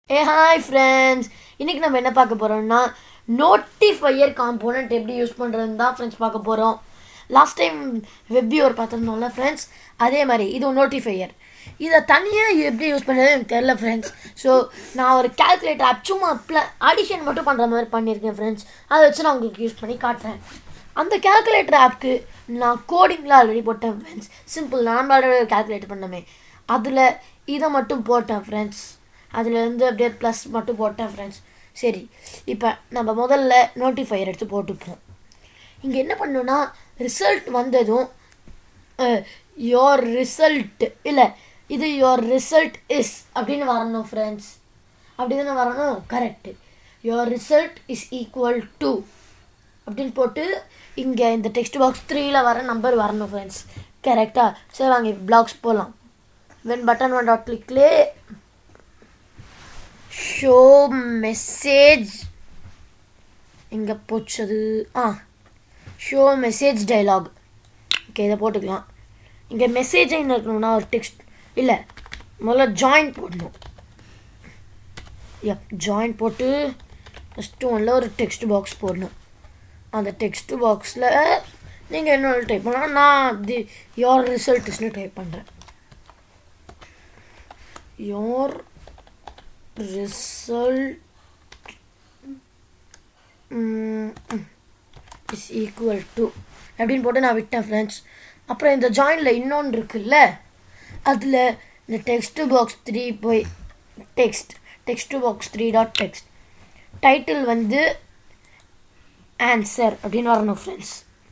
ஏ hi friends இன்றைக்கி நம்ம என்ன பார்க்க போகிறோம்னா நோட்டிஃபையர் காம்போனன்ட் எப்படி யூஸ் பண்ணுறதுன்னு தான் ஃப்ரெண்ட்ஸ் பார்க்க போகிறோம் லாஸ்ட் டைம் வெப்வியூவர் பார்த்துருந்தோம்ல ஃப்ரெண்ட்ஸ் அதே மாதிரி இது நோட்டிஃபையர் இதை தனியாக எப்படி யூஸ் பண்ணுறது எனக்கு தெரில ஃப்ரெண்ட்ஸ் ஸோ நான் ஒரு கேல்குலேட்டர் ஆப் சும்மா ப்ள அடிஷன் மட்டும் பண்ணுற மாதிரி பண்ணியிருக்கேன் ஃப்ரெண்ட்ஸ் அதை வச்சு நான் உங்களுக்கு யூஸ் பண்ணி காட்டுறேன் அந்த கேல்குலேட்டர் ஆப்க்கு நான் கோடிங்லாம் ஆல்ரெடி போட்டேன் ஃப்ரெண்ட்ஸ் சிம்பிள் நான் ஆல்ரெடி கேல்குலேட் பண்ணமே அதில் இதை மட்டும் போட்டேன் ஃப்ரெண்ட்ஸ் அதுலேருந்து அப்படியே ப்ளஸ் மட்டும் போட்டேன் ஃப்ரெண்ட்ஸ் சரி இப்போ நம்ம முதல்ல நோட்டிஃபையர் எடுத்து போட்டுப்போம் இங்கே என்ன பண்ணணும்னா ரிசல்ட் வந்ததும் யோர் ரிசல்ட் இல்லை இது யோர் ரிசல்ட் இஸ் அப்படின்னு வரணும் ஃப்ரெண்ட்ஸ் அப்படி தானே வரணும் correct your result is equal to அப்படின்னு போட்டு இங்கே இந்த டெக்ஸ்ட் பாக்ஸ் த்ரீல வர நம்பர் வரணும் ஃப்ரெண்ட்ஸ் கரெக்டாக சரி வாங்க பிளாக்ஸ் போகலாம் வென் பட்டன் ஒன் டாட் கிளிக்லே ஷோ மெசேஜ் எங்கே போச்சது ஆ ஷோ மெசேஜ் டைலாக் ஓகே இதை போட்டுக்கலாம் இங்கே மெசேஜ் என்ன இருக்கணும்னா ஒரு டெக்ஸ்ட் இல்லை முதல்ல ஜாயின் போடணும் எப் ஜாயின் போட்டு ஃபஸ்ட்டு ஒன்றில் ஒரு டெக்ஸ்ட் பாக்ஸ் போடணும் அந்த டெக்ஸ்ட் பாக்ஸில் நீங்கள் என்ன டைப் பண்ணலாம் நான் தி யோர் ரிசல்ட்ஸ்னு டைப் பண்ணுறேன் your result is equal to அப்படின்னு போட்டு நான் விட்டேன் ஃப்ரெண்ட்ஸ் அப்புறம் இந்த ஜாயினில் இன்னொன்று இருக்குல்ல அதில் இந்த டெக்ஸ்ட் பாக்ஸ் த்ரீ போய் text text box three dot text title வந்து ஆன்சர் அப்படின்னு வரணும் ஃப்ரெண்ட்ஸ்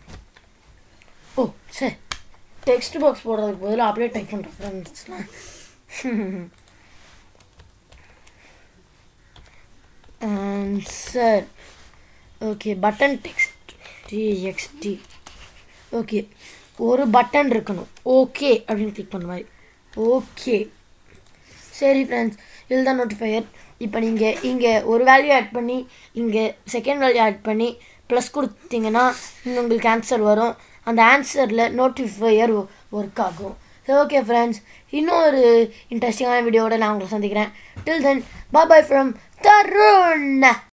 ஓ சரி டெக்ஸ்ட் பாக்ஸ் போடுறதுக்கு பதிலாக அப்படியே டைப் பண்ணுறேன் ஃப்ரெண்ட்ஸ்லாம் answer okay button text TXT okay ஒரு பட்டன் இருக்கணும் ஓகே அப்படின்னு கிளிக் பண்ண மாதிரி ஓகே சரி ஃப்ரெண்ட்ஸ் இதுதான் நோட்டிஃபையர் இப்போ நீங்கள் இங்கே ஒரு வேல்யூ ஆட் பண்ணி இங்கே செகண்ட் வேல்யூ ஆட் பண்ணி ப்ளஸ் கொடுத்தீங்கன்னா இங்கே உங்களுக்கு ஆன்சர் வரும் அந்த ஆன்சரில் நோட்டிஃபையர் ஒர்க் ஆகும் சரி ஓகே ஃப்ரெண்ட்ஸ் இன்னொரு இன்ட்ரெஸ்டிங்கான வீடியோவோட நான் உங்களை சந்திக்கிறேன் டில் தென் பாய் ஃப்ரம் தருண்